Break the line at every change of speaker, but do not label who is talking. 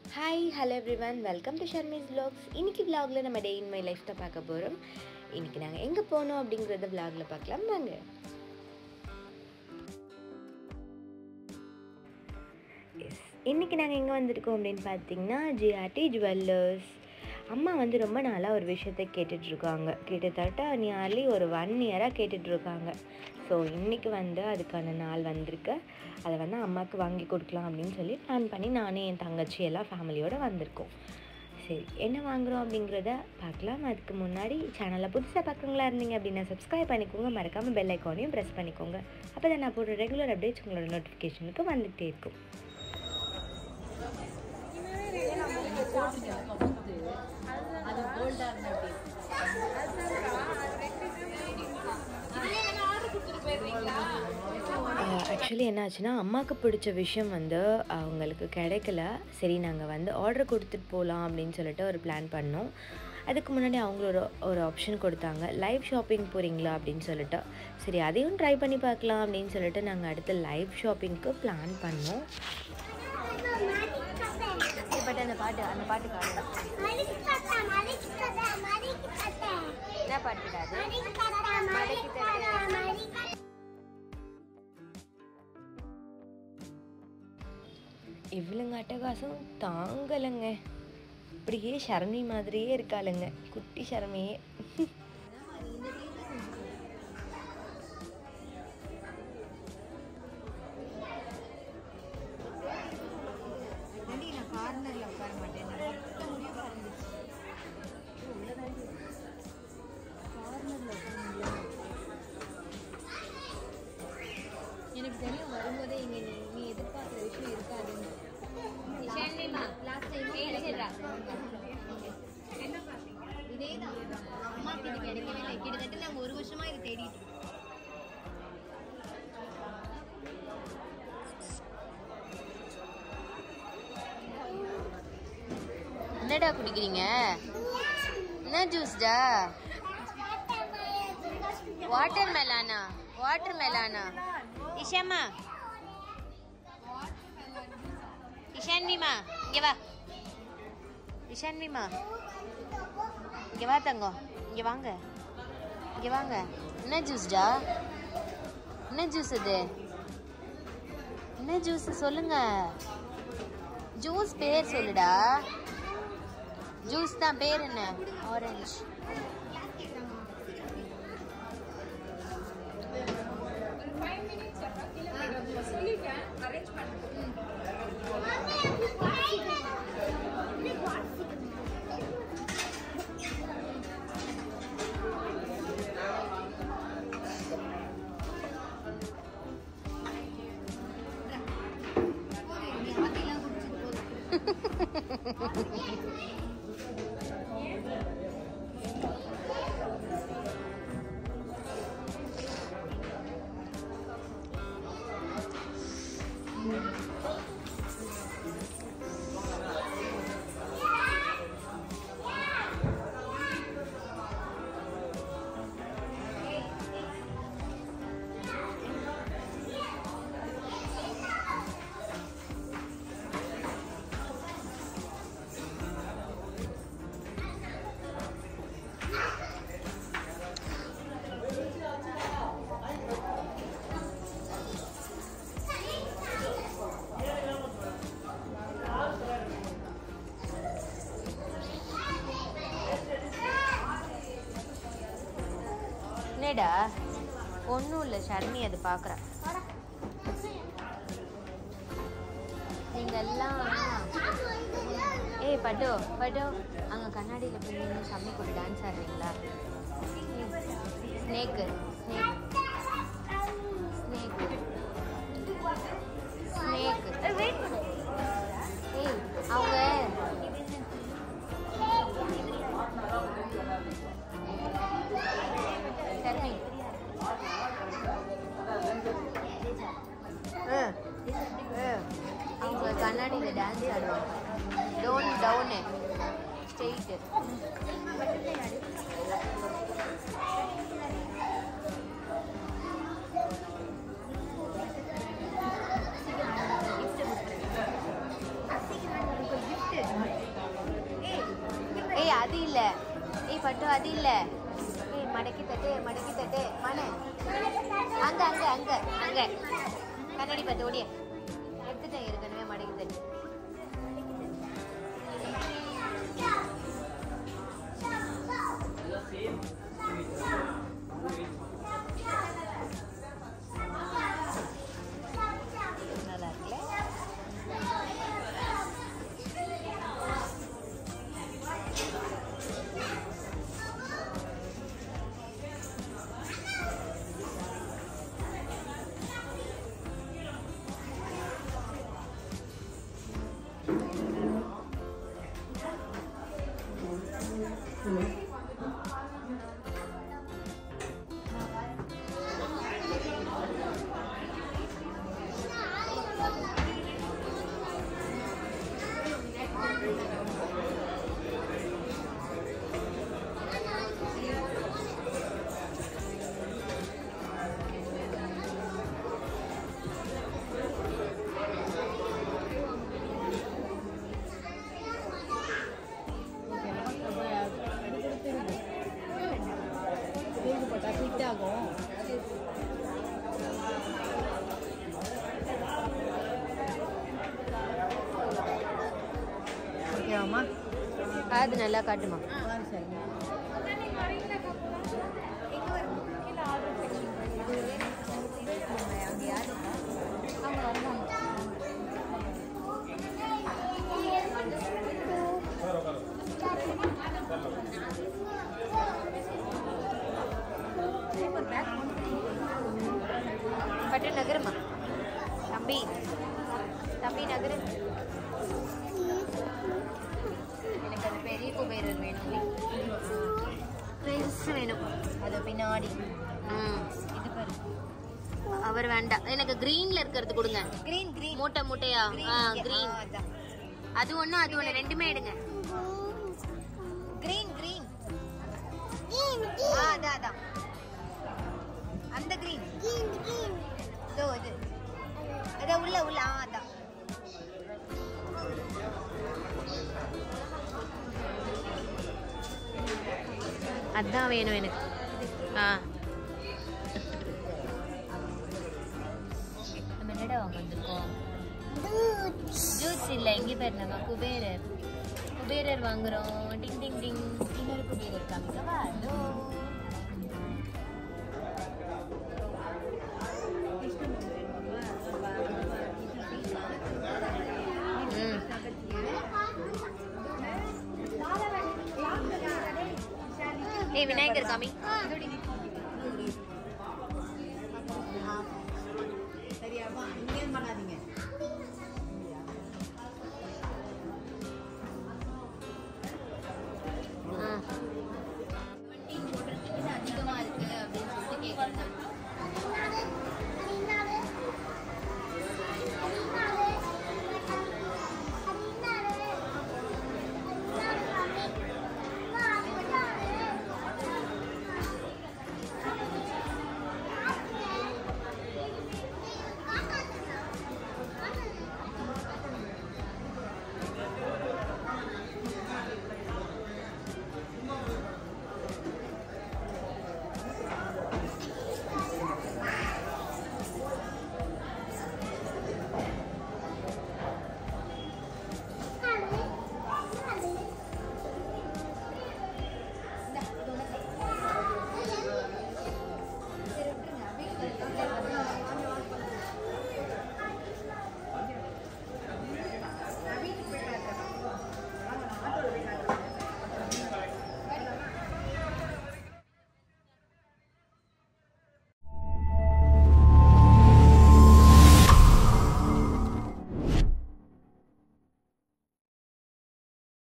hi hello everyone welcome to Sharmi's vlogs இன்னைக்கு vlogல நம்ம டே இன் மை லைஃப் தான் பார்க்க போகிறோம் இன்னைக்கு நாங்கள் எங்கே போனோம் அப்படிங்கிறத vlogல பார்க்கலாம் வாங்க எஸ் இன்றைக்கி நாங்கள் எங்கே வந்திருக்கோம் அப்படின்னு பார்த்தீங்கன்னா ஜிஆர்டி ஜுவல்லர்ஸ் அம்மா வந்து ரொம்ப நாளாக ஒரு விஷயத்த கேட்டுட்ருக்காங்க கிட்டத்தட்ட நியர்லி ஒரு ஒன் இயராக கேட்டுட்ருக்காங்க ஸோ இன்றைக்கி வந்து அதுக்கான நாள் வந்திருக்கு அதை வந்து அம்மாவுக்கு வாங்கி கொடுக்கலாம் அப்படின்னு சொல்லி பிளான் பண்ணி நானே என் தங்கச்சி எல்லாம் ஃபேமிலியோடு வந்திருக்கோம் சரி என்ன வாங்குகிறோம் அப்படிங்கிறத பார்க்கலாம் அதுக்கு முன்னாடி சேனலில் புதுசாக பார்க்குறவங்களா இருந்தீங்க அப்படின்னா சப்ஸ்கிரைப் பண்ணிக்கோங்க மறக்காமல் பெல் ஐக்கானையும் ப்ரெஸ் பண்ணிக்கோங்க அப்போ தான் நான் போடுற ரெகுலர் அப்டேட்ஸ் உங்களோட நோட்டிஃபிகேஷனுக்கு வந்துகிட்டே இருக்கும்
அது கோல்டா இருந்தா எப்படி
ஆக்சுவலி என்னாச்சுன்னா அம்மாவுக்கு பிடிச்ச விஷயம் வந்து அவங்களுக்கு கிடைக்கல சரி நாங்கள் வந்து ஆர்டர் கொடுத்துட்டு போகலாம் அப்படின்னு சொல்லிட்டு ஒரு பிளான் பண்ணோம் அதுக்கு முன்னாடி அவங்களோட ஒரு ஆப்ஷன் கொடுத்தாங்க லைவ் ஷாப்பிங் போகிறீங்களா அப்படின்னு சொல்லிட்டு சரி அதையும் ட்ரை பண்ணி பார்க்கலாம் அப்படின்னு சொல்லிட்டு நாங்கள் அடுத்து லைவ் ஷாப்பிங்க்கு பிளான் பண்ணோம் பட் அந்த பாட்டு அந்த பாட்டு காணும் என்ன பாட்டு கிடையாது இவ்வளோங்க அட்டகாசம் தாங்கலைங்க இப்படியே சரணி மாதிரியே இருக்காளுங்க குட்டி சரமையே
நான் கார்னர்ல உட்கார மாட்டேன் நான் மொத்த முடிவு இருந்துச்சு கார்னர்ல உட்கார முடியாது எனக்கு தெரியும் வரும்போதே இங்க நீ நீ எதிர்பார்க்குற விஷயம் இருக்காதுன்னு இதேதான் அம்மாக்கு இது கிடைக்கவே இல்லை கிட்டத்தட்ட நாங்க ஒரு வருஷமா இது தேடிட்டு இருக்கோம்
என்னடா குடிக்கிறீங்க என்ன ஜூஸ்டா வாட்டர் மெலானா வாட்டர் மெலானா இஷாமா இஷான்விமா இங்க வா இஷான்விமா இங்க வா தங்கம் இங்க வாங்க இங்க வாங்க என்ன ஜூஸ்டா என்ன ஜூஸ் இது என்ன ஜூஸ் சொல்லுங்க ஜூஸ் பேர் சொல்லுடா ஜூஸ் தான் பேர் என்ன ஆரஞ்சு
நீ ஆத்திலாம் குடிச்சிட்டு போதும்
என்னடா ஒன்றும் இல்லை ஷர்மி அது பார்க்குறேன் நீங்கள் எல்லாம் ஏய் பட்டு பட்டு அங்கே கண்ணாடியில் போய் நின்று சம்மி கூட டான்ஸ் ஆடுறீங்களா ஸ்னேக்கு ஸ்னேக் ஸ்னேக்கு ஸ்னேக்கு ஏய் அவங்க ஷர்மி ம் ம் அவங்க கண்ணாடியில் டான்ஸ் ஆடுவாங்க டவுன் டவுனு ஸ்ட்ரெயிட்டு
கிஃப்ட்
அது இல்ல ஏய் பட்டு அது இல்ல ஏய் மடக்கி தட்டு மடக்கி தட்டு மன அங்க அங்க அங்க அங்க கண்ணாடி பார்த்து ஓடிய எடுத்துட்டேன் ஏற்கனவே மடக்கி தட்டு நல்லா இருக்குல்ல
ஓகேவாம்மா
அது நல்லா காட்டுமா
பாரு சரிங்க
பட்டு நகருமா தம்பி தம்பி நகரு எனக்கு அது பெரிய குபேரர் வேணும் பெருசு வேணும்
அது பின்னாடி
ம்
இது பாரு
அவர் வேண்டாம் எனக்கு கிரீன்ல இருக்கிறது கொடுங்க
கிரீன் கிரீன்
மூட்டை மூட்டையா ஆ கிரீன் அது ஒண்ணு அது ஒண்ணு ரெண்டுமே எடுங்க
கிரீன் கிரீன் ஆ அதான் அதான் அந்த கிரீன் இதோ இது அதான் உள்ள உள்ள ஆ அதான்
அதான் வேணும் எனக்கு ஆ நம்ம என்னடா வாங்க வந்திருக்கோம் ஜூஸ் இல்லை எங்கே பேர் நம்ம குபேரர் குபேரர் வாங்குறோம் டிங் டிங் டிங் இன்னொரு குபேரர் காமிக்கவா ஹலோ ம் ஏய் விநாயகர் காமி